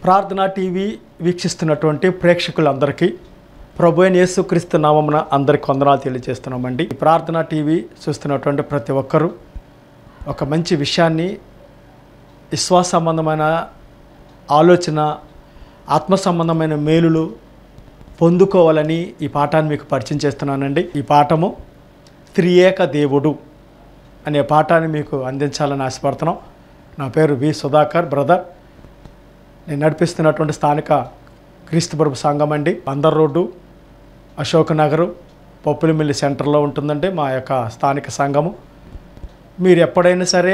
ప్రార్థనా టీవీ వీక్షిస్తున్నటువంటి ప్రేక్షకులందరికీ ప్రభు అయిన యేసుక్రీస్తు నామమున అందరికి వందనాలు తెలియజేస్తున్నామండి ఈ ప్రార్థనా టీవీ చూస్తున్నటువంటి ప్రతి ఒక్కరూ ఒక మంచి విషయాన్ని విశ్వాస సంబంధమైన ఆలోచన ఆత్మ సంబంధమైన మేలులు పొందుకోవాలని ఈ పాఠాన్ని మీకు పరిచయం చేస్తున్నానండి ఈ పాఠము త్రియేక దేవుడు అనే పాఠాన్ని మీకు అందించాలని ఆశపడుతున్నాం నా పేరు వి సుధాకర్ బ్రదర్ నేను నడిపిస్తున్నటువంటి స్థానిక క్రీస్తుపురపు సంఘం అండి అందర్ రోడ్డు అశోక్ నగరు పప్పులమిల్లి సెంటర్లో ఉంటుందండి మా యొక్క స్థానిక సంఘము మీరు ఎప్పుడైనా సరే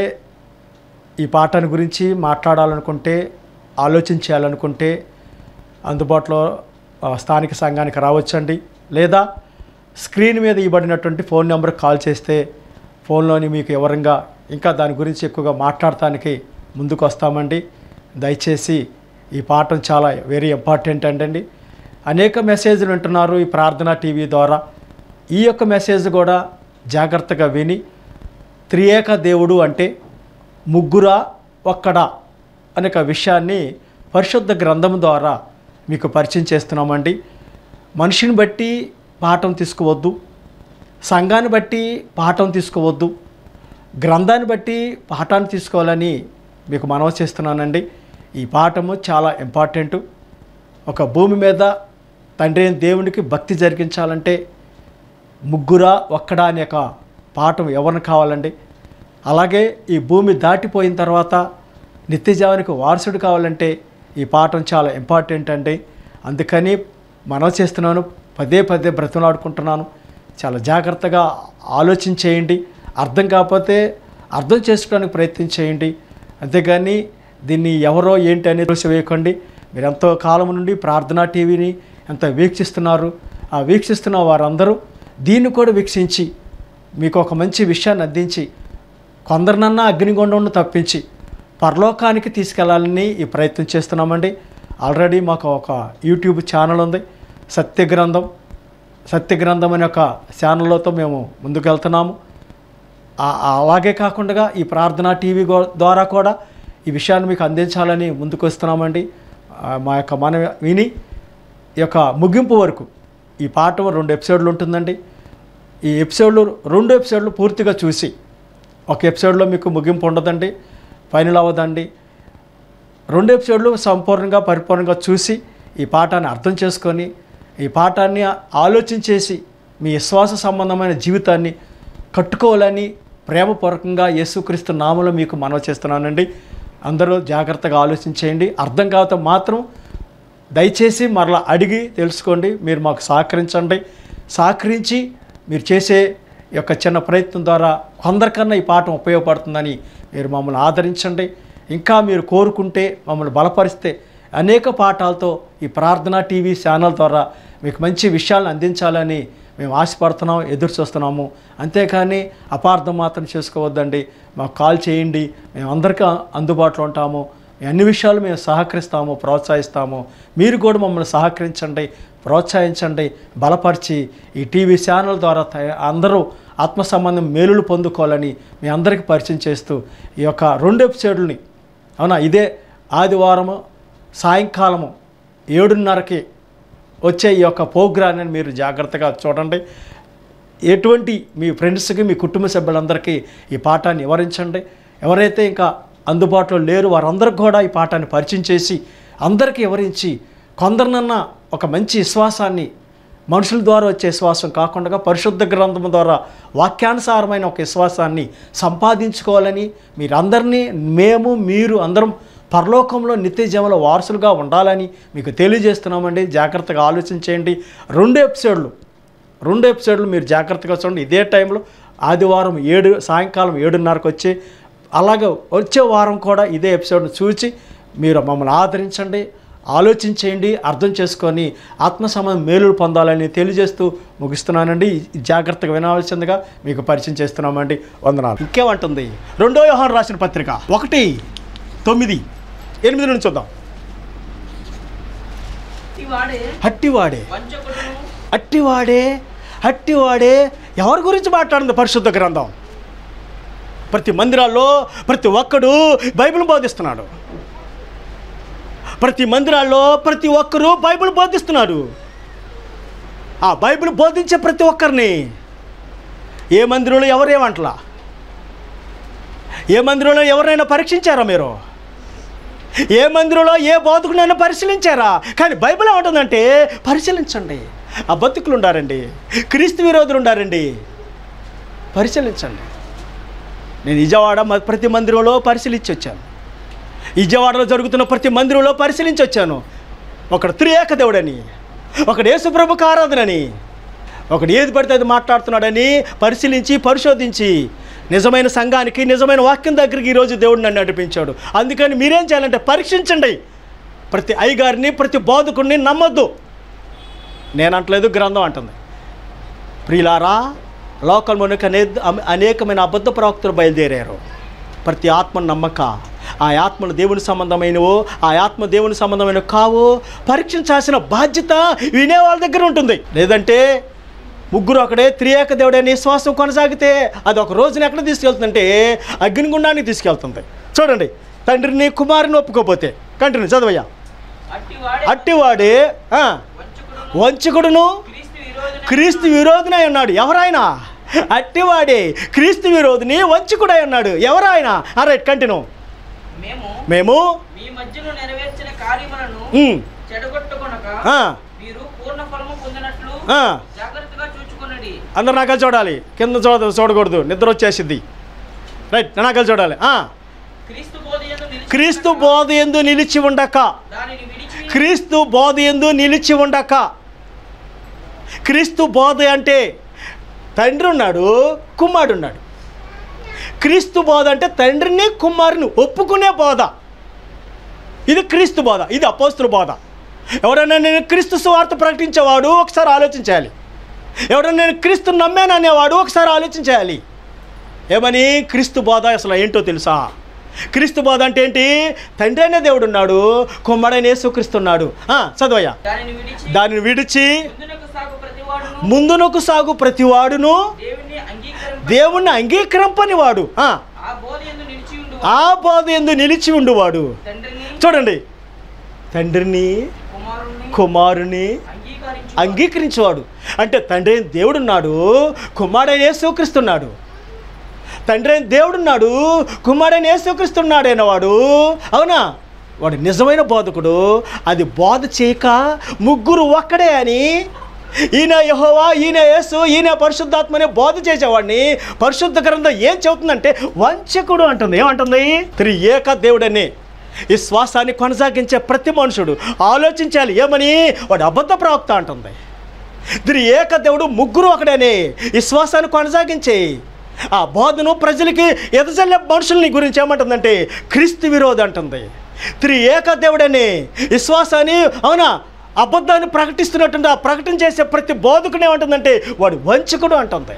ఈ పాఠాన్ని గురించి మాట్లాడాలనుకుంటే ఆలోచించాలనుకుంటే అందుబాటులో ఆ, స్థానిక సంఘానికి రావచ్చండి లేదా స్క్రీన్ మీద ఇవ్వబడినటువంటి ఫోన్ నెంబర్కి కాల్ చేస్తే ఫోన్లోని మీకు వివరంగా ఇంకా దాని గురించి ఎక్కువగా మాట్లాడటానికి ముందుకు వస్తామండి దయచేసి ఈ పాఠం చాలా వెరీ ఇంపార్టెంట్ అండి అనేక మెసేజ్లు వింటున్నారు ఈ ప్రార్థన టీవీ ద్వారా ఈ యొక్క మెసేజ్ కూడా జాగ్రత్తగా విని త్రియేక దేవుడు అంటే ముగ్గురా ఒక్కడా అనే ఒక విషయాన్ని పరిశుద్ధ గ్రంథం ద్వారా మీకు పరిచయం చేస్తున్నామండి మనిషిని బట్టి పాఠం తీసుకోవద్దు సంఘాన్ని బట్టి పాఠం తీసుకోవద్దు గ్రంథాన్ని బట్టి పాఠాన్ని తీసుకోవాలని మీకు మనవి చేస్తున్నానండి ఈ పాఠము చాలా ఇంపార్టెంట్ ఒక భూమి మీద తండ్రి అయిన దేవునికి భక్తి జరిగించాలంటే ముగ్గురా ఒక్కడా అనే ఒక పాఠం ఎవరిని కావాలండి అలాగే ఈ భూమి దాటిపోయిన తర్వాత నిత్యజీవానికి వారసుడు కావాలంటే ఈ పాఠం చాలా ఇంపార్టెంట్ అండి అందుకని మనం చేస్తున్నాను పదే పదే బ్రతిమలాడుకుంటున్నాను చాలా జాగ్రత్తగా ఆలోచన చేయండి అర్థం కాకపోతే అర్థం చేసుకోవడానికి ప్రయత్నం చేయండి అంతేగాని దీన్ని ఎవరో ఏంటి అనేది చూసి వేయకండి మీరు ఎంతో కాలం నుండి ప్రార్థనా టీవీని ఎంత వీక్షిస్తున్నారు ఆ వీక్షిస్తున్న వారందరూ దీన్ని కూడా వీక్షించి మీకు ఒక మంచి విషయాన్ని అందించి కొందరినన్నా అగ్నిగుండంను తప్పించి పరలోకానికి తీసుకెళ్లాలని ఈ ప్రయత్నం చేస్తున్నామండి ఆల్రెడీ మాకు ఒక యూట్యూబ్ ఛానల్ ఉంది సత్యగ్రంథం సత్యగ్రంథం అనే ఒక ఛానల్తో మేము ముందుకు వెళ్తున్నాము ఆ- అలాగే కాకుండా ఈ ప్రార్థనా టీవీ గో- ద్వారా కూడా ఈ విషయాన్ని మీకు అందించాలని ముందుకు వస్తున్నామండి ఆ, మా యొక్క మన విని ఈ యొక్క ముగింపు వరకు ఈ పాఠం రెండు ఎపిసోడ్లు ఉంటుందండి ఈ ఎపిసోడ్లు రెండు ఎపిసోడ్లు పూర్తిగా చూసి ఒక ఎపిసోడ్లో మీకు ముగింపు ఉండదండి ఫైనల్ అవ్వదండి రెండు ఎపిసోడ్లు సంపూర్ణంగా పరిపూర్ణంగా చూసి ఈ పాఠాన్ని అర్థం చేసుకొని ఈ పాఠాన్ని ఆలోచించేసి మీ విశ్వాస సంబంధమైన జీవితాన్ని కట్టుకోవాలని ప్రేమపూర్వకంగా యేసుక్రీస్తు నామలో మీకు మనవి చేస్తున్నానండి అందరూ జాగ్రత్తగా ఆలోచించేయండి అర్థం కావటం మాత్రం దయచేసి మరలా అడిగి తెలుసుకోండి మీరు మాకు సహకరించండి సహకరించి మీరు చేసే ఈ యొక్క చిన్న ప్రయత్నం ద్వారా కొందరికన్నా ఈ పాఠం ఉపయోగపడుతుందని మీరు మమ్మల్ని ఆదరించండి ఇంకా మీరు కోరుకుంటే మమ్మల్ని బలపరిస్తే అనేక పాఠాలతో ఈ ప్రార్థనా టీవీ ఛానల్ ద్వారా మీకు మంచి విషయాలను అందించాలని మేము ఆశపడుతున్నాం ఎదురు చూస్తున్నాము అంతేకాని అపార్థం మాత్రం చేసుకోవద్దండి మాకు కాల్ చేయండి మేము అందరికీ అందుబాటులో ఉంటాము మీ అన్ని విషయాలు మేము సహకరిస్తాము ప్రోత్సహిస్తాము మీరు కూడా మమ్మల్ని సహకరించండి ప్రోత్సహించండి బలపరిచి ఈ టీవీ ఛానల్ ద్వారా తయ- అందరూ ఆత్మ సంబంధం మేలులు పొందుకోవాలని మీ అందరికీ పరిచయం చేస్తూ ఈ యొక్క రెండు ఎపిసోడ్లని అవునా ఇదే ఆదివారము సాయంకాలము ఏడున్నరకి వచ్చే ఈ యొక్క ప్రోగ్రాన్ని మీరు జాగ్రత్తగా చూడండి ఎటువంటి మీ ఫ్రెండ్స్కి మీ కుటుంబ సభ్యులందరికీ ఈ పాఠాన్ని వివరించండి ఎవరైతే ఇంకా అందుబాటులో లేరు వారందరికి కూడా ఈ పాఠాన్ని పరిచయం చేసి అందరికీ వివరించి కొందరినన్నా ఒక మంచి విశ్వాసాన్ని మనుషుల ద్వారా వచ్చే విశ్వాసం కాకుండా పరిశుద్ధ గ్రంథం ద్వారా వాక్యానుసారమైన ఒక విశ్వాసాన్ని సంపాదించుకోవాలని మీరందరినీ మేము మీరు అందరం పరలోకంలో నిత్య జీవంలో వారసులుగా ఉండాలని మీకు తెలియజేస్తున్నామండి జాగ్రత్తగా ఆలోచించేయండి రెండు ఎపిసోడ్లు రెండు ఎపిసోడ్లు మీరు జాగ్రత్తగా చూడండి ఇదే టైంలో ఆదివారం ఏడు సాయంకాలం ఏడున్నరకు వచ్చి అలాగే వచ్చే వారం కూడా ఇదే ఎపిసోడ్ను చూసి మీరు మమ్మల్ని ఆదరించండి ఆలోచించేయండి అర్థం చేసుకొని ఆత్మ సంబంధం మేలులు పొందాలని తెలియజేస్తూ ముగిస్తున్నానండి ఈ జాగ్రత్తగా వినాల్సిందిగా మీకు పరిచయం చేస్తున్నామండి వందనాలు ఇంకేమంటుంది రెండో వ్యవహారం రాసిన పత్రిక ఒకటి తొమ్మిది ఎనిమిది నుంచి చూద్దాం వాడే హట్టివాడే వంచకుడును అట్టివాడే అట్టివాడే ఎవరి గురించి మాట్లాడింది పరిశుద్ధ గ్రంథం ప్రతి మందిరాల్లో ప్రతి ఒక్కడు బైబిల్ బోధిస్తున్నాడు ప్రతి మందిరాల్లో ప్రతి ఒక్కరూ బైబిల్ బోధిస్తున్నారు ఆ బైబిల్ బోధించే ప్రతి ఒక్కరిని ఏ మందిరంలో ఎవరేమంటలా ఏ మందిరంలో ఎవరైనా పరీక్షించారా మీరు ఏ మందిరంలో ఏ బోధకునైనా పరిశీలించారా కానీ బైబిల్ ఏమంటుందంటే పరిశీలించండి ఆ బతుకులు ఉండారండి క్రీస్తు విరోధులు ఉండారండి పరిశీలించండి నేను విజయవాడ మ- ప్రతి మందిరంలో పరిశీలించి వచ్చాను విజయవాడలో జరుగుతున్న ప్రతి మందిరంలో పరిశీలించి వచ్చాను ఒకడు త్రియేక దేవుడని ఒకడు యేసుప్రభుకు ఆరాధనని ఒకడు ఏది పడితే అది మాట్లాడుతున్నాడని పరిశీలించి పరిశోధించి నిజమైన సంఘానికి నిజమైన వాక్యం దగ్గరికి ఈరోజు దేవుడు నన్ను నడిపించాడు అందుకని మీరేం చేయాలంటే పరీక్షించండి ప్రతి అయ్యగారిని ప్రతి బోధకుడిని నమ్మొద్దు నేను అంటలేదు గ్రంథం అంటుంది ప్రియులారా లోకంలోనికి అనే అనేకమైన అబద్ధ ప్రవక్తలు బయలుదేరారు ప్రతి ఆత్మ నమ్మక ఆ ఆత్మలు దేవుని సంబంధమైనవో ఆ ఆత్మ దేవుని సంబంధమైన కావో పరీక్షించాల్సిన బాధ్యత వినే వాళ్ళ దగ్గర ఉంటుంది లేదంటే ముగ్గురు ఒకడే త్రియేక దేవుడే విశ్వాసం కొనసాగితే అది ఒక రోజున ఎక్కడ తీసుకెళ్తుందంటే అగ్నిగుండానికి తీసుకెళ్తుంది చూడండి తండ్రిని కుమారుని ఒప్పుకోపోతే కంటిన్యూ చదవయ్యా అట్టివాడే అట్టివాడే ఆ, వంచకుడును వంచకుడును క్రీస్తు విరోధుడై క్రీస్తు విరోధినై ఉన్నాడు ఎవరాయన అట్టివాడే క్రీస్తు విరోధిని వంచుకుడై ఉన్నాడు ఎవరాయన రైట్ కంటిన్యూ మేము మేము మీ మధ్యలో నెరవేర్చిన కార్యములను ఉమ్, చెడగొట్టుకొనక ఆ, మీరు పూర్ణ ఫలము పొందినట్లు ఆ, జాగ్రత్తగా చూచుకున్నది అందరు నాకలు చూడాలి కింద చూడ చూడకూడదు నిద్ర వచ్చేసిద్ది రైట్ నాకలు చూడాలి ఆ, క్రీస్తు బోధయందు నిలిచి క్రీస్తు ఉండక, బోధ ఎందు నిలిచి ఉండక దానిని విడిచి క్రీస్తు బోధ ఎందు నిలిచి ఉండక క్రీస్తు బోధ అంటే తండ్రి ఉన్నాడు కుమారుడు ఉన్నాడు క్రీస్తు బోధ అంటే తండ్రిని కుమారుని ఒప్పుకునే బోధ ఇది క్రీస్తు బోధ ఇది అపోస్తుల బోధ ఎవరైనా నేను క్రీస్తు సువార్త ప్రకటించేవాడు ఒకసారి ఆలోచించాలి ఎవరైనా నేను క్రీస్తు నమ్మాననేవాడు ఒకసారి ఆలోచించాలి ఏమని క్రీస్తు బోధ అసలు ఏంటో తెలుసా క్రీస్తు బోధ అంటే ఏంటి తండ్రి అనే దేవుడు ఉన్నాడు కుమ్మడైన యేసుక్రీస్తు ఉన్నాడు ఆ, చదవయ్యా దానిని విడిచి దానిని విడిచి ముందునకు సాగు ప్రతివాడును ముందునకు సాగు ప్రతివాడును దేవుని అంగీకరింప దేవుణ్ణి అంగీకరింపని వాడు ఆ, ఆ బోధయందు నిలిచి ఉండు ఆ బోధ ఎందు నిలిచి ఉండువాడు తండ్రిని చూడండి తండ్రిని కుమారుణ్ణి కుమారుని అంగీకరించు అంగీకరించేవాడు అంటే తండ్రి అయిన దేవుడున్నాడు కుమారుడైన యేసుక్రీస్తున్నాడు తండ్రి అయిన దేవుడున్నాడు కుమారుడైన యేసుక్రీస్తున్నాడు అయినవాడు అవునా వాడు నిజమైన బోధకుడు అది బోధ చేయక ముగ్గురు ఒక్కడే అని ఈయన యహోవా ఈయన యేసు ఈయన పరిశుద్ధాత్మ అనే బోధ చేసేవాడిని పరిశుద్ధ గ్రంథం ఏం చెబుతుందంటే వంచకుడు అంటుంది ఏమంటుంది త్రి ఏక దేవుడని ఈ శ్వాసాన్ని కొనసాగించే ప్రతి మనుషుడు ఆలోచించాలి ఏమని వాడు అబద్ధ ప్రవక్త అంటుంది దీని ఏక దేవుడు ముగ్గురు ఒకడనే ఈ శ్వాసాన్ని కొనసాగించే ఆ బోధను ప్రజలకి ఎదజల్లే మనుషుల్ని గురించి ఏమంటుందంటే క్రీస్తు విరోధి అంటుంది త్రి ఏక దేవుడని విశ్వాసాన్ని అవునా అబద్ధాన్ని ప్రకటిస్తున్నట్టుంది ఆ ప్రకటన చేసే ప్రతి బోధకుడు ఏమంటుందంటే వాడు వంచకుడు అంటుంది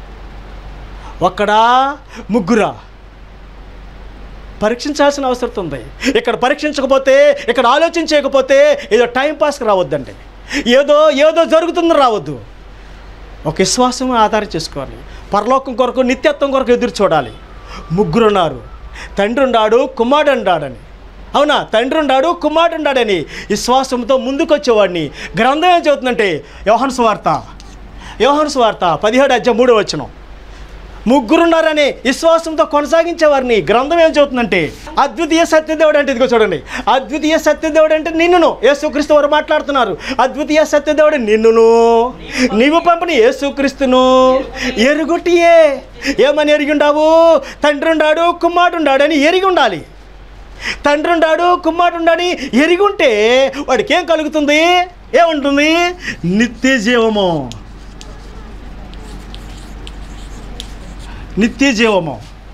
ఒక్కడా ముగ్గురా పరీక్షించాల్సిన అవసరం ఉంది ఇక్కడ పరీక్షించకపోతే ఇక్కడ ఆలోచించకపోతే ఏదో టైం పాస్కి రావద్దండి ఏదో ఏదో జరుగుతుందని రావద్దు ఒక విశ్వాసం ఆధారం చేసుకోవాలి పరలోకం కొరకు నిత్యత్వం కొరకు ఎదురు చూడాలి ముగ్గురు ఉన్నారు తండ్రి ఉన్నాడు కుమారుడు ఉన్నాడని అవునా తండ్రి ఉన్నాడు కుమారుడు ఉన్నాడని విశ్వాసంతో ముందుకు వచ్చేవాడిని గ్రంథం ఏం చెబుతుందంటే యోహన్ స్వార్త యోహన్ స్వార్త పదిహేడు అధ్యాయం మూడో వచనం ముగ్గురున్నారని విశ్వాసంతో కొనసాగించేవారిని గ్రంథం ఏం చెబుతుందంటే అద్వితీయ సత్యదేవుడు అంటే ఇదిగో చూడండి అద్వితీయ సత్యదేవుడు అంటే నిన్నును యేసుక్రీస్తు వారు మాట్లాడుతున్నారు అద్వితీయ సత్యదేవుడు నిన్నును నీవు పంపిన యేసుక్రీస్తును ఎరుగుటియే ఏమని ఎరిగి ఉండావు తండ్రి ఉండాడు కుమారుడు ఉండాడు అని ఎరిగి ఉండాలి తండ్రి ఉండాడు కుమారుడు ఉండాడు ఎరిగి ఉంటే వాడికి ఏం కలుగుతుంది ఏముంటుంది నిత్య జీవము నిత్య జీవము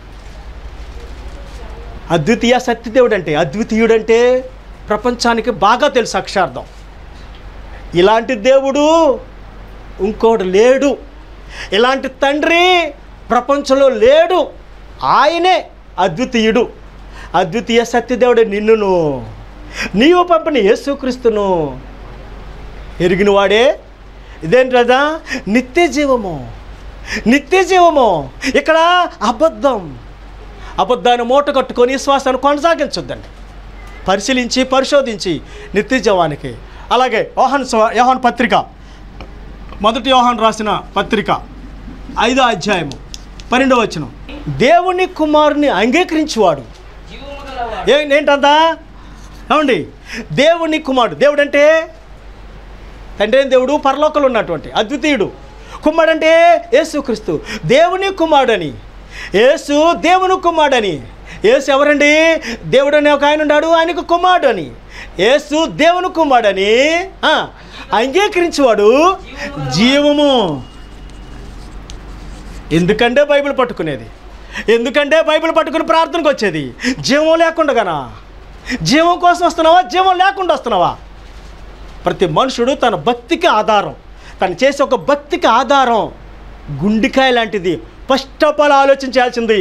అద్వితీయ సత్యదేవుడు అంటే అద్వితీయుడంటే ప్రపంచానికి బాగా తెలుసు అక్షార్థం ఇలాంటి దేవుడు ఇంకోడు లేడు ఇలాంటి తండ్రి ప్రపంచంలో లేడు ఆయనే అద్వితీయుడు అద్వితీయ సత్యదేవుడు నిన్నును నీవు పంపిన యేసుక్రీస్తును ఎరిగిన వాడే ఇదేంటి రాజా నిత్య జీవము నిత్య జీవము ఇక్కడ అబద్ధం అబద్ధాన్ని మూట కట్టుకొని విశ్వాసాన్ని కొనసాగించొద్దండి పరిశీలించి పరిశోధించి నిత్య జీవానికి అలాగే యోహాన్ స్వ- యోహాన్ పత్రిక మొదటి యోహాన్ రాసిన పత్రిక ఐదో అధ్యాయము పన్నెండవ వచనం దేవుని కుమారుని అంగీకరించేవాడు జీవము గలవాడు ఏ ఏంటంతా ఏమండి దేవుని కుమారుడు దేవుడు అంటే తండ్రి అయిన దేవుడు పరలోకంలో ఉన్నటువంటి అద్వితీయుడు కుమారుడు అంటే యేసుక్రీస్తు దేవుని కుమారుడని యేసు దేవుని కుమారుడని యేసు ఎవరండి దేవుడు అనే ఒక ఆయన ఉన్నాడు ఆయనకు కుమారుడు అని యేసు దేవుని కుమారుడని ఆ, అంగీకరించేవాడు జీవము ఎందుకంటే బైబిల్ పట్టుకునేది ఎందుకంటే బైబిల్ పట్టుకుని ప్రార్థనకు వచ్చేది జీవం లేకుండానా జీవం కోసం వస్తున్నావా జీవం లేకుండా వస్తున్నావా ప్రతి మనుషుడు తన భక్తికి ఆధారం తను చేసే ఒక భక్తికి ఆధారం గుండెకాయ లాంటిది ఫస్ట్ ఆఫ్ ఆల్ ఆలోచించాల్సింది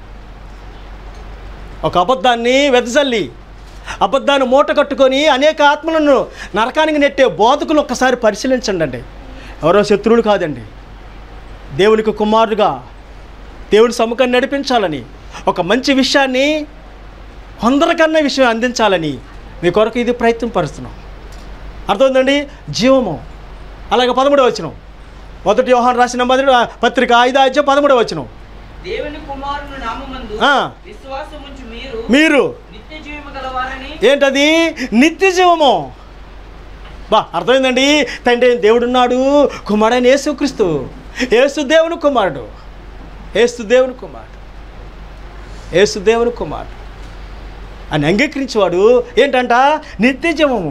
ఒక అబద్ధాన్ని వెదజల్లి అబద్ధాన్ని మూట కట్టుకొని అనేక ఆత్మలను నరకానికి నెట్టే బోధకులు ఒక్కసారి పరిశీలించండి అండి ఎవరో శత్రువులు కాదండి దేవునికి కుమారుడుగా దేవుని సముఖాన్ని నడిపించాలని ఒక మంచి విషయాన్ని అందరికన్నా విషయం అందించాలని మీ కొరకు ఇది ప్రయత్నం పరుస్తున్నాం అర్థమైందండి జీవము అలాగే పదమూడవ వచనం మొదటి యోహాన్ రాసిన మొదటి పత్రిక ఐదో అధ్యాయం పదమూడవ వచనం దేవుని కుమారుని నామమందు ఆ. విశ్వాసముంచు మీరు మీరు నిత్య జీవము గలవారని ఏంటది నిత్య జీవము బా అర్థమైందండి తండ్రి అయిన దేవుడున్నాడు కుమారుడైన యేసుక్రీస్తు యేసు దేవుని కుమారుడు యేసు దేవుని కుమారుడు యేసు దేవుని కుమారుడు అని అంగీకరించేవాడు ఏంటంట నిత్య జీవము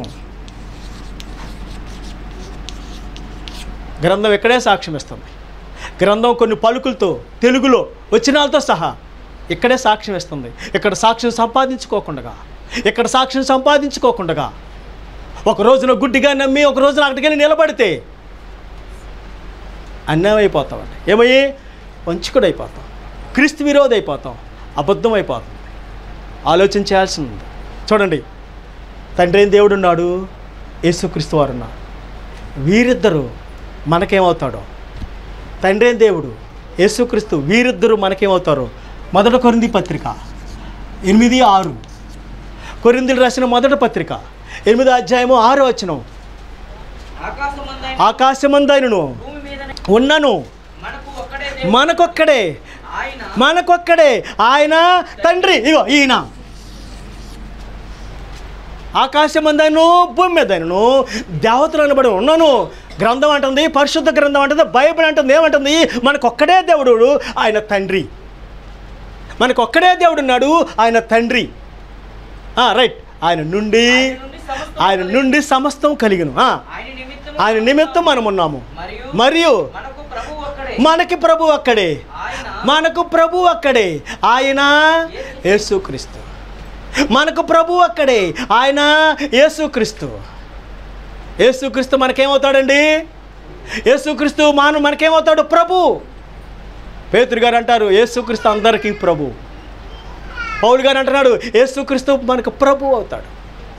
గ్రంథం ఇక్కడే సాక్ష్యం ఇస్తుంది గ్రంథం కొన్ని పలుకులతో తెలుగులో వచనాలతో సహా ఇక్కడే సాక్ష్యం ఇస్తుంది ఇక్కడ సాక్ష్యం సంపాదించుకోకుండా ఇక్కడ సాక్ష్యం సంపాదించుకోకుండా ఒక రోజున గుడ్డిగా నమ్మి ఒక రోజున అక్కడికి నిలబడితే అన్యాయం అయిపోతామండి ఏమయ్యి వంచుకుడు అయిపోతాం క్రీస్తు విరోధి అయిపోతాం అబద్ధం అయిపోతాం ఆలోచన చేయాల్సింది ఉంది చూడండి తండ్రి అయిన దేవుడు ఉన్నాడు యేసుక్రీస్తు వారు ఉన్నారు వీరిద్దరూ మనకేమవుతాడో తండ్రి అయిన దేవుడు యేసుక్రీస్తు వీరిద్దరూ మనకేమవుతారో మొదటి కొరింది పత్రిక ఎనిమిది ఆరు కొరిందులు రాసిన మొదటి పత్రిక ఎనిమిది అధ్యాయము ఆరు వచనం ఆకాశమందైన ఆకాశమందైనను భూమి మీద ఉన్నను మనకు ఒక్కడే దేవుడు. మనకొక్కడే ఆయన మనకొక్కడే ఆయన తండ్రి ఇగో ఈయన ఆకాశమందైను భూమి మీదైనను దేవతలు అనబడి ఉన్నాను గ్రంథం అంటుంది పరిశుద్ధ గ్రంథం అంటుంది బైబిల్ అంటుంది ఏమంటుంది మనకొక్కడే దేవుడు ఆయన తండ్రి మనకొక్కడే దేవుడు ఉన్నాడు ఆయన తండ్రి ఆ, రైట్ ఆయన నుండి ఆయన నుండి సమస్తం ఆయన నుండి సమస్తం కలిగిన ఆ, ఆయన నిమిత్తం ఆయన నిమిత్తం మనం ఉన్నాము మరియు మరియు మనకు ప్రభు ఒక్కడే మనకి ప్రభు అక్కడే ఆయన మనకు ప్రభు అక్కడే ఆయన యేసుక్రీస్తు మనకు ప్రభు అక్కడే ఆయన యేసుక్రీస్తు యేసుక్రీస్తు మనకేమవుతాడండి యేసుక్రీస్తు మాను మనకేమవుతాడు ప్రభు పేతురు గారు అంటారు యేసుక్రీస్తు అందరికీ ప్రభు పౌలు గారు అంటున్నాడు యేసుక్రీస్తు మనకు ప్రభు అవుతాడు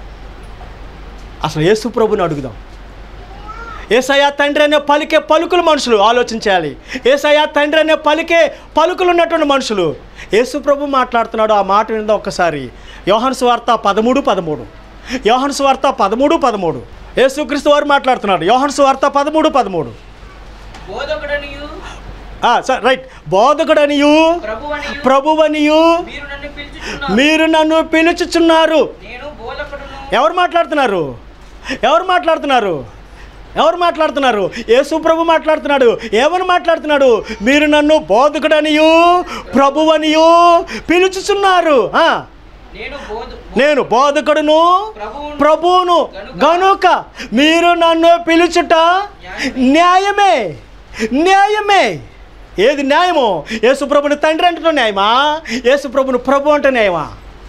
అసలు యేసు ప్రభుని అడుగుదాం ఏసయ్య తండ్రి అనే పలికే పలుకులు మనుషులు ఆలోచించాలి ఏసయ్య తండ్రి అనే పలికే పలుకులు ఉన్నటువంటి మనుషులు యేసు ప్రభు మాట్లాడుతున్నాడు ఆ మాట విందాం ఒక్కసారి యోహన్ స్వార్త పదమూడు పదమూడు యోహన్ స్వార్త పదమూడు పదమూడు యేసుక్రీస్తు వారు మాట్లాడుతున్నాడు యోహన్ స్వార్త పదమూడు పదమూడు బోధకుడనియు ఆ, సరే రైట్ బోధకుడనియు ప్రభువనియు ప్రభువనియు మీరు నన్ను పిలుచుచున్నారు మీరు నన్ను పిలుచుచున్నారు నేను బోధకుడును ఎవరు మాట్లాడుతున్నారు ఎవరు మాట్లాడుతున్నారు ఎవరు మాట్లాడుతున్నారు యేసు ప్రభు మాట్లాడుతున్నాడు ఏమని మాట్లాడుతున్నాడు మీరు నన్ను బోధకుడనియు ప్రభువనియు పిలుచుచున్నారు ఆ, నేను బోధ నేను బోధకుడును ప్రభువును ప్రభువును గనుక మీరు నన్ను పిలుచుట న్యాయమే న్యాయమే ఏది న్యాయము యేసు ప్రభుని తండ్రి అంటే న్యాయమా యేసు ప్రభుని ప్రభు అంటే న్యాయమా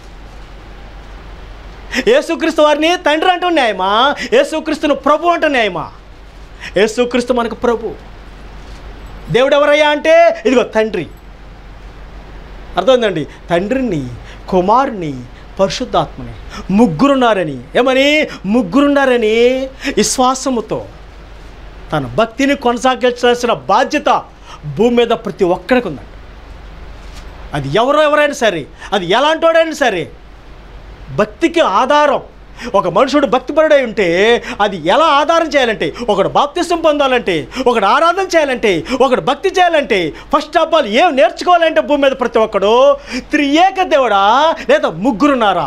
యేసుక్రీస్తు వారిని తండ్రి అంటూ న్యాయమా యేసుక్రీస్తును ప్రభు అంటూ న్యాయమా యేసుక్రీస్తు మనకు ప్రభు దేవుడు ఎవరయ్యా అంటే ఇదిగో తండ్రి అర్థమైందండి తండ్రిని కుమారుని పరిశుద్ధాత్మని ముగ్గురున్నారని ఏమని ముగ్గురున్నారని విశ్వాసముతో తన భక్తిని కొనసాగించాల్సిన బాధ్యత భూమి మీద ప్రతి ఒక్కరికి ఉందండి అది ఎవరో ఎవరైనా సరే అది ఎలాంటోడైనా సరే భక్తికి ఆధారం ఒక మనుషుడు భక్తిపరుడై ఉంటే అది ఎలా ఆధారం చేయాలంటే ఒకడు బాప్తిసం పొందాలంటే ఒకడు ఆరాధన చేయాలంటే ఒకడు భక్తి చేయాలంటే ఫస్ట్ ఆఫ్ ఆల్ ఏం నేర్చుకోవాలంటే భూమి మీద ప్రతి ఒక్కడు త్రియేక దేవుడా లేదా ముగ్గురున్నారా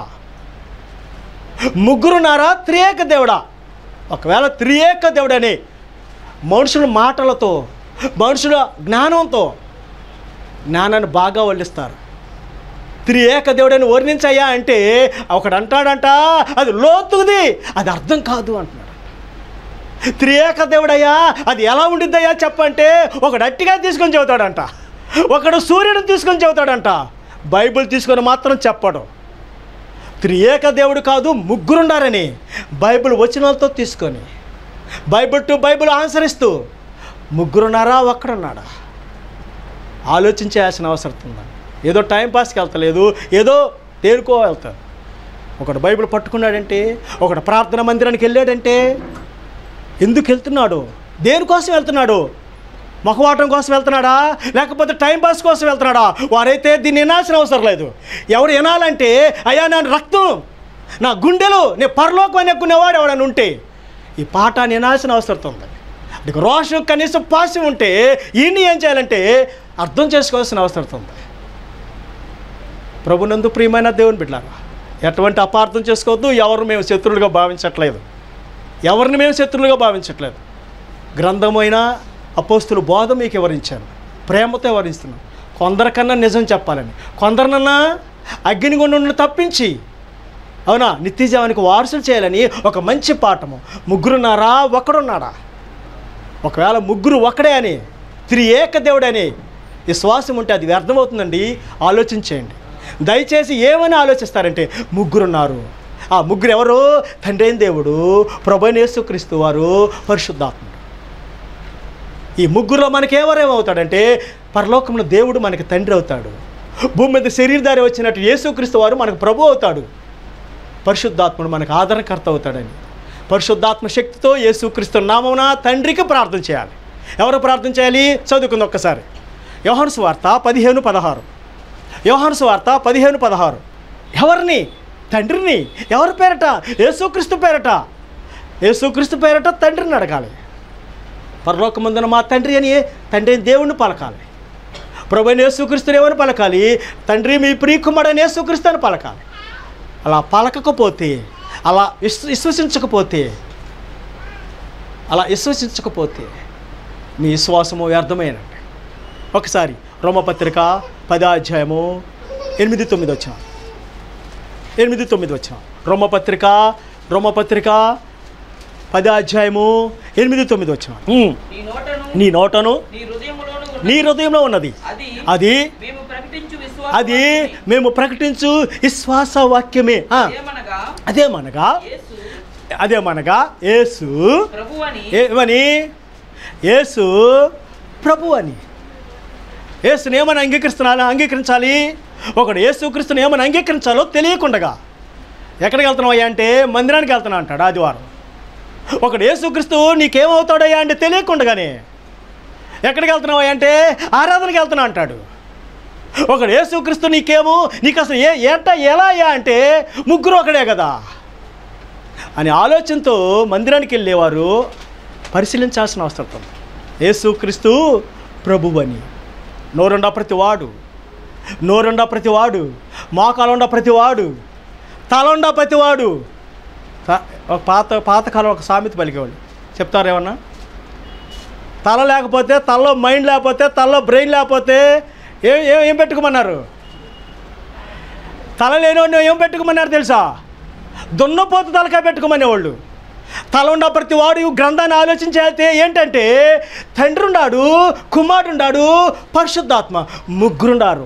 ముగ్గురున్నారా త్రియేక దేవుడా ఒకవేళ త్రియేక దేవుడని మనుషుల మాటలతో మనుషుల జ్ఞానంతో జ్ఞానాన్ని బాగా వల్లిస్తారు త్రియేక దేవుడని వర్ణించయ్యా అంటే ఒకడు అంటాడంట అది లోతుది అది అర్థం కాదు అంటున్నాడు త్రియేక దేవుడయ్యా అది ఎలా ఉండిద్దయ్యా చెప్పంటే ఒకడు అట్టిగా తీసుకొని చెబుతాడంట ఒకడు సూర్యుడిని తీసుకొని చెబుతాడంట బైబిల్ తీసుకొని మాత్రం చెప్పడు త్రియేక దేవుడు కాదు ముగ్గురున్నారని బైబిల్ వచనాలతో తీసుకొని బైబిల్ టు బైబిల్ ఆన్సర్ ఇస్తూ ముగ్గురున్నారా ఒక్కడున్నాడా ఆలోచించాల్సిన అవసరం ఉందా ఏదో టైం పాస్కి వెళ్తలేదు ఏదో తేరుకో వెళ్తారు ఒకడు బైబిల్ పట్టుకున్నాడంటే ఒకడు ప్రార్థన మందిరానికి వెళ్ళాడంటే ఎందుకు వెళ్తున్నాడు దేనికోసం వెళ్తున్నాడు మొహవాటం కోసం వెళ్తున్నాడా లేకపోతే టైం పాస్ కోసం వెళ్తున్నాడా వారైతే దీన్ని వినాల్సిన అవసరం లేదు ఎవరు వినాలంటే అయ్యా నా రక్తం నా గుండెలు నీ పరలోకం అని ఎక్కునేవాడు ఎవడని ఉంటే ఈ పాట వినాల్సిన అవసరం ఉంది నీకు రోషం కనీసం పాసం ఉంటే ఈయన్ని ఏం చేయాలంటే అర్థం చేసుకోవాల్సిన అవసరం ఉంది ప్రభునందు ప్రియమైన దేవుని బిడ్డారా ఎటువంటి అపార్థం చేసుకోవద్దు ఎవరు మేము శత్రువులుగా భావించట్లేదు ఎవరిని మేము శత్రువులుగా భావించట్లేదు గ్రంథమైన అపోస్తులు బోధ మీకు వివరించాను ప్రేమతో వివరిస్తున్నాను కొందరికన్నా నిజం చెప్పాలని కొందరినన్నా అగ్నిగుండం తప్పించి అవునా నిత్యజీవానికి వారసులు చేయాలని ఒక మంచి పాఠము ముగ్గురున్నారా ఒకడున్నాడా ఒకవేళ ముగ్గురు ఒకడే అని త్రి ఏకదేవుడు అని విశ్వాసం ఉంటే అది వ్యర్థమవుతుందండి ఆలోచించేయండి దయచేసి ఏమని ఆలోచిస్తారంటే ముగ్గురున్నారు ఆ ముగ్గురు ఎవరు తండ్రి అయిన దేవుడు ప్రభనేసుక్రీస్తు వారు పరిశుద్ధాత్ముడు ఈ ముగ్గురులో మనకి ఎవరేమవుతాడంటే పరలోకంలో దేవుడు మనకి తండ్రి అవుతాడు భూమి మీద శరీరధారి వచ్చినట్టు యేసుక్రీస్తు వారు మనకు ప్రభు అవుతాడు పరిశుద్ధాత్ముడు మనకు ఆదరణకర్త అవుతాడని పరిశుద్ధాత్మ శక్తితో యేసుక్రీస్తు నామమున తండ్రికి ప్రార్థన చేయాలి ఎవరు ప్రార్థన చేయాలి చదువుకుంది ఒక్కసారి యోహాను సువార్త పదిహేను పదహారు యోహాను సువార్త పదిహేను పదహారు ఎవరిని తండ్రిని ఎవరి పేరట యేసుక్రీస్తు పేరట యేసుక్రీస్తు పేరట తండ్రిని అడగాలి పరలోకమందున మా తండ్రి అని తండ్రి అయిన దేవుణ్ణి పలకాలి ప్రభు అయిన యేసుక్రీస్తుని ఏమని పలకాలి తండ్రి మీ ప్రియకుమారుడైన యేసుక్రీస్తు అని పలకాలి అలా పలకకపోతే అలా విశ్వ విశ్వసించకపోతే అలా విశ్వసించకపోతే మీ విశ్వాసము వ్యర్థమైనండి ఒకసారి రోమపత్రిక పదో అధ్యాయము ఎనిమిది తొమ్మిది వచ్చిన ఎనిమిది తొమ్మిది వచ్చిన రోమపత్రిక రోమపత్రిక పదో అధ్యాయము ఎనిమిది తొమ్మిది వచ్చిన నీ నోటను నీ నోటను నీ హృదయములోను ఉన్నది. నీ హృదయంలో ఉన్నది అది అది మేము ప్రకటించు విశ్వాసం అది మేము ప్రకటించు విశ్వాస వాక్యమే ఆ, ఏమనగా అదేమనగా యేసు అదేమనగా యేసు ప్రభు అని ఏమని యేసు ప్రభు అని యేసుని ఏమని అంగీకరిస్తున్నాను అంగీకరించాలి ఒకడు యేసుక్రీస్తుని ఏమని అంగీకరించాలో తెలియకుండగా ఎక్కడికి వెళ్తున్నావయ్యా అంటే మందిరానికి వెళ్తున్నా అంటాడు ఆదివారం ఒకడు యేసుక్రీస్తు నీకేమవుతాడయ్యా అంటే తెలియకుండగానే ఎక్కడికి వెళ్తున్నావయ్యా అంటే ఆరాధనకి వెళ్తున్నా అంటాడు ఒకడు యేసుక్రీస్తు నీకేమో నీకు అసలు ఏ ఏంట ఎలా అయ్యా అంటే ముగ్గురు ఒకడే కదా అని ఆలోచనతో మందిరానికి వెళ్ళేవారు పరిశీలించాల్సిన అవసరం ఉంది యేసుక్రీస్తు ప్రభువు అని నోరుండా ప్రతివాడు నోరుండా ప్రతివాడు మోకాలుండా ప్రతివాడు తలండా ప్రతివాడు త- ఒక పాత పాతకాలం ఒక సామెత పలికేవాళ్ళు చెప్తారు ఏమన్నా తల లేకపోతే తలలో మైండ్ లేకపోతే తలలో బ్రెయిన్ లేకపోతే ఏం ఏం ఏం పెట్టుకోమన్నారు తల లేనివాడిని ఏం పెట్టుకోమన్నారు తెలుసా దున్నపోతు తలకాయ పెట్టుకోమనేవాళ్ళు తల ఉన్న ప్రతి వాడు ఈ గ్రంథాన్ని ఆలోచించేస్తే ఏంటంటే తండ్రి ఉన్నాడు కుమారుడు ఉన్నాడు పరిశుద్ధాత్మ ముగ్గురుండారు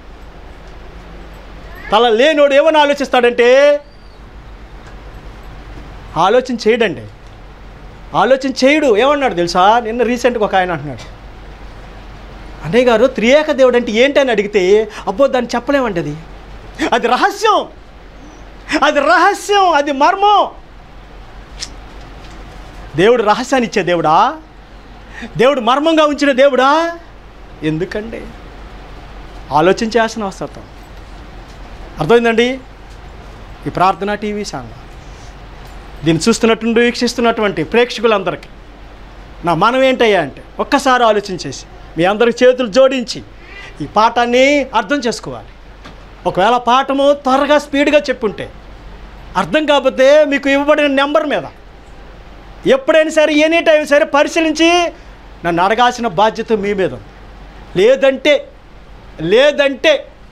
తల లేనివాడు ఏమని ఆలోచిస్తాడంటే ఆలోచన చేయడండి ఆలోచన చేయడు ఏమన్నాడు తెలుసా నిన్న రీసెంట్గా ఒక ఆయన అంటున్నాడు అన్నయ్య గారు త్రియేక దేవుడు అంటే ఏంటని అడిగితే అబ్బో దాన్ని చెప్పలేమండి అది అది రహస్యం అది రహస్యం అది మర్మం దేవుడు రహస్యాన్ని ఇచ్చే దేవుడా దేవుడు మర్మంగా ఉంచిన దేవుడా ఎందుకండి ఆలోచించాల్సిన అవసరం అర్థమైందండి ఈ ప్రార్థన టీవీ ఛానల్ దీన్ని చూస్తున్నటువంటి వీక్షిస్తున్నటువంటి ప్రేక్షకులందరికీ నా మనం ఏంటయ్యా అంటే ఒక్కసారి ఆలోచించేసి మీ అందరికి చేతులు జోడించి ఈ పాఠాన్ని అర్థం చేసుకోవాలి ఒకవేళ పాఠము త్వరగా స్పీడ్గా చెప్పుంటే అర్థం కాకపోతే మీకు ఇవ్వబడిన నెంబర్ మీద ఎప్పుడైనా సరే ఎనీ టైం సరే పరిశీలించి నన్ను అడగాల్సిన బాధ్యత మీ మీద ఉంది. లేదంటే లేదంటే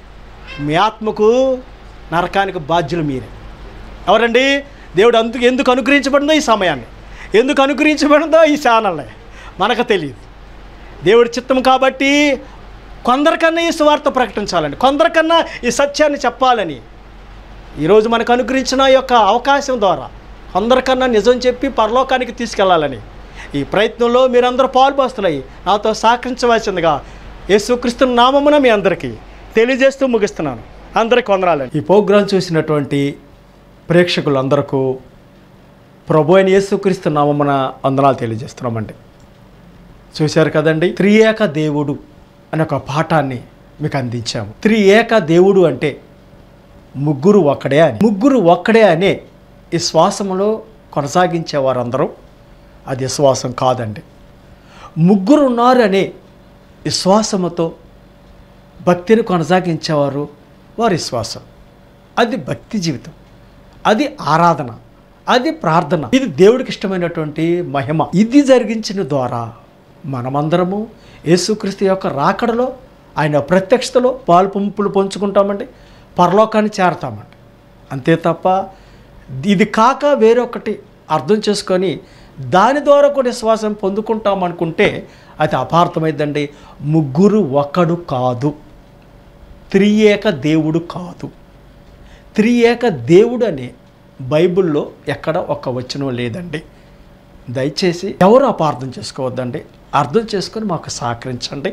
మీ ఆత్మకు నరకానికి బాధ్యులు మీరే ఎవరండి దేవుడు అందుకు ఎందుకు అనుగ్రహించబడిందో ఈ సమయాన్ని ఎందుకు అనుగ్రహించబడిందో ఈ ఛానల్ని మనకు తెలియదు దేవుడి చిత్తం కాబట్టి కొందరికన్నా ఈ సువార్త ప్రకటించాలని కొందరికన్నా ఈ సత్యాన్ని చెప్పాలని ఈరోజు మనకు అనుగ్రహించిన ఈ యొక్క అవకాశం ద్వారా అందరికన్నా నిజం చెప్పి పరలోకానికి తీసుకెళ్లాలని ఈ ప్రయత్నంలో మీరందరూ పాల్పోస్తున్నాయి నాతో సహకరించవలసిందిగా యేసుక్రీస్తు నామమున మీ అందరికీ తెలియజేస్తూ ముగిస్తున్నాను అందరికి వందనాలండి ఈ ప్రోగ్రాం చూసినటువంటి ప్రేక్షకులందరకు ప్రభు అయిన యేసుక్రీస్తు నామమున వందనాలు తెలియజేస్తున్నామండి చూశారు కదండి త్రియేక దేవుడు అనే ఒక పాఠాన్ని మీకు అందించాము త్రియేక దేవుడు అంటే ముగ్గురు ఒక్కడే అని ముగ్గురు ఒక్కడే అనే ఈ శ్వాసములో కొనసాగించే వారందరూ అది విశ్వాసం కాదండి ముగ్గురు ఉన్నారు అనే విశ్వాసముతో భక్తిని కొనసాగించేవారు వారి విశ్వాసం అది భక్తి జీవితం అది ఆరాధన అది ప్రార్థన ఇది దేవుడికి ఇష్టమైనటువంటి మహిమ ఇది జరిగించిన ద్వారా మనమందరము యేసుక్రీస్తు యొక్క రాకడలో ఆయన ప్రత్యక్షతలో పాలు పంపులు పంచుకుంటామండి పరలోకాన్ని చేరతామండి అంతే తప్ప ఇది కాక వేరొకటి అర్థం చేసుకొని దాని ద్వారా కూడా విశ్వాసం పొందుకుంటాం అనుకుంటే అది అపార్థమైందండి ముగ్గురు ఒక్కడు కాదు త్రియేక దేవుడు కాదు త్రియేక దేవుడు అనే బైబిల్లో ఎక్కడ ఒక వచనం లేదండి దయచేసి ఎవరు అపార్థం చేసుకోవద్దండి అర్థం చేసుకొని మాకు సహకరించండి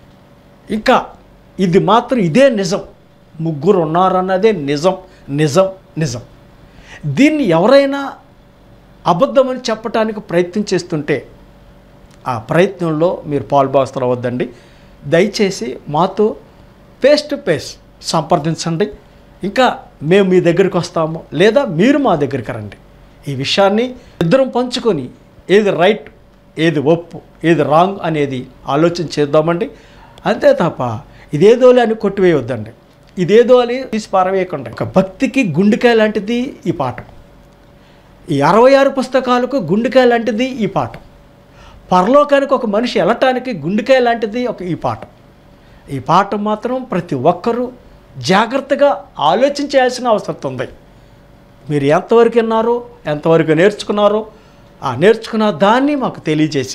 ఇంకా ఇది మాత్రం ఇదే నిజం ముగ్గురు ఉన్నారన్నదే నిజం నిజం నిజం దీన్ని ఎవరైనా అబద్ధమని చెప్పడానికి ప్రయత్నం చేస్తుంటే ఆ ప్రయత్నంలో మీరు పాల్భాగస్తులవద్దండి దయచేసి మాతో ఫేస్ టు ఫేస్ సంప్రదించండి ఇంకా మేము మీ దగ్గరికి వస్తాము లేదా మీరు మా దగ్గరికి రండి ఈ విషయాన్ని ఇద్దరం పంచుకొని ఏది రైట్ ఏది ఒప్పు ఏది రాంగ్ అనేది ఆలోచన చేద్దామండి అంతే తప్ప ఇదేదోలే అని కొట్టివేయొద్దండి ఇదేదో అని తీసి పారవేయకుండా ఒక భక్తికి గుండెకాయ లాంటిది ఈ పాఠం ఈ అరవై ఆరు పుస్తకాలకు గుండెకాయ లాంటిది ఈ పాఠం పరలోకానికి ఒక మనిషి వెళ్ళటానికి గుండెకాయ లాంటిది ఒక ఈ పాఠం ఈ పాఠం మాత్రం ప్రతి ఒక్కరూ జాగ్రత్తగా ఆలోచించాల్సిన అవసరం ఉంది మీరు ఎంతవరకు విన్నారో ఎంతవరకు నేర్చుకున్నారో ఆ నేర్చుకున్న దాన్ని మాకు తెలియజేసి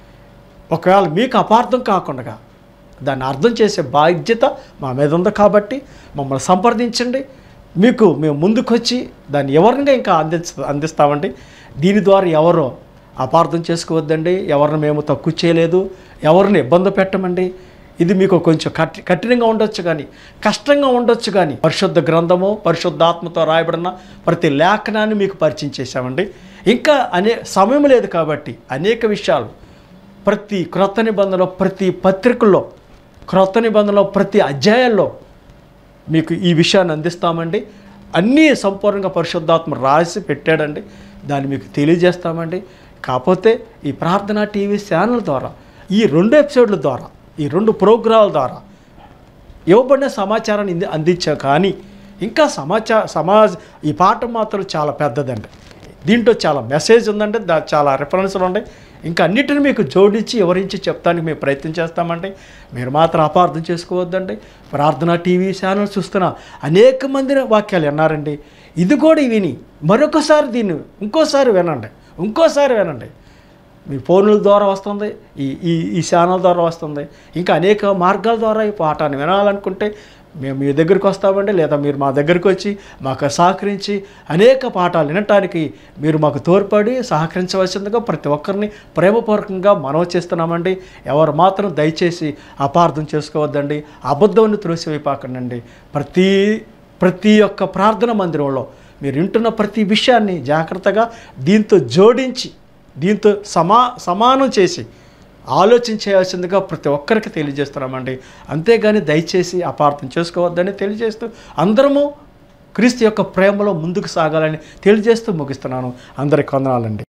ఒకవేళ మీకు అపార్థం కాకుండా దాన్ని అర్థం చేసే బాధ్యత మా మీద ఉంది కాబట్టి మమ్మల్ని సంప్రదించండి మీకు మేము ముందుకొచ్చి దాన్ని ఎవరిని ఇంకా అందించ అందిస్తామండి దీని ద్వారా ఎవరో అపార్థం చేసుకోవద్దండి ఎవరిని మేము తక్కువ చేయలేదు ఎవరిని ఇబ్బంది పెట్టమండి ఇది మీకు కొంచెం కఠి కఠినంగా ఉండొచ్చు కానీ కష్టంగా ఉండొచ్చు కానీ పరిశుద్ధ గ్రంథము పరిశుద్ధాత్మతో రాయబడిన ప్రతి లేఖనాన్ని మీకు పరిచయం చేశామండి ఇంకా అనే సమయం లేదు కాబట్టి అనేక విషయాలు ప్రతి క్రొత్త నిబంధనలో ప్రతి పత్రికల్లో క్రొత్త నిబంధనలో ప్రతి అధ్యాయాల్లో మీకు ఈ విషయాన్ని అందిస్తామండి అన్నీ సంపూర్ణంగా పరిశుద్ధాత్మ రాసి పెట్టాడండి దాన్ని మీకు తెలియజేస్తామండి కాకపోతే ఈ ప్రార్థన టీవీ ఛానల్ ద్వారా ఈ రెండు ఎపిసోడ్ల ద్వారా ఈ రెండు ప్రోగ్రాల ద్వారా ఇవ్వబడిన సమాచారాన్ని ఇంది- అందించాం కానీ ఇంకా సమాచార సమాజ్ ఈ పాఠం మాత్రం చాలా పెద్దదండి దీంట్లో చాలా మెసేజ్ ఉందండి దా చాలా రిఫరెన్స్లు ఉన్నాయి ఇంకా అన్నిటిని మీకు జోడించి వివరించి చెప్తానికి మేము ప్రయత్నం చేస్తామండి మీరు మాత్రం అపార్థం చేసుకోవద్దండి ప్రార్థన టీవీ ఛానల్ చూస్తున్న అనేక మంది వాక్యాలు విన్నారండి ఇది కూడా విని మరొకసారి దీన్ని ఇంకోసారి వినండి ఇంకోసారి వినండి మీ ఫోన్ల ద్వారా వస్తుంది ఈ ఈ ఈ ఛానల్ ద్వారా వస్తుంది ఇంకా అనేక మార్గాల ద్వారా ఈ పాఠాన్ని వినాలనుకుంటే మేము మీ దగ్గరికి వస్తామండి లేదా మీరు మా దగ్గరికి వచ్చి మాకు సహకరించి అనేక పాఠాలు వినటానికి మీరు మాకు తోడ్పడి సహకరించవలసిందిగా ప్రతి ఒక్కరిని ప్రేమపూర్వకంగా మనవి చేస్తున్నామండి ఎవరు మాత్రం దయచేసి అపార్థం చేసుకోవద్దండి అబద్ధాన్ని త్రోసివైపాకండి ప్రతి ప్రతి ఒక్క ప్రార్థన మందిరంలో మీరు వింటున్న ప్రతి విషయాన్ని జాగ్రత్తగా దీంతో జోడించి దీంతో సమా సమానం చేసి ఆలోచించేయాల్సిందిగా ప్రతి ఒక్కరికి తెలియజేస్తున్నామండి అంతేగాని దయచేసి అపార్థం చేసుకోవద్దని తెలియజేస్తూ అందరము క్రీస్తు యొక్క ప్రేమలో ముందుకు సాగాలని తెలియజేస్తూ ముగిస్తున్నాను అందరికి వందనాలండి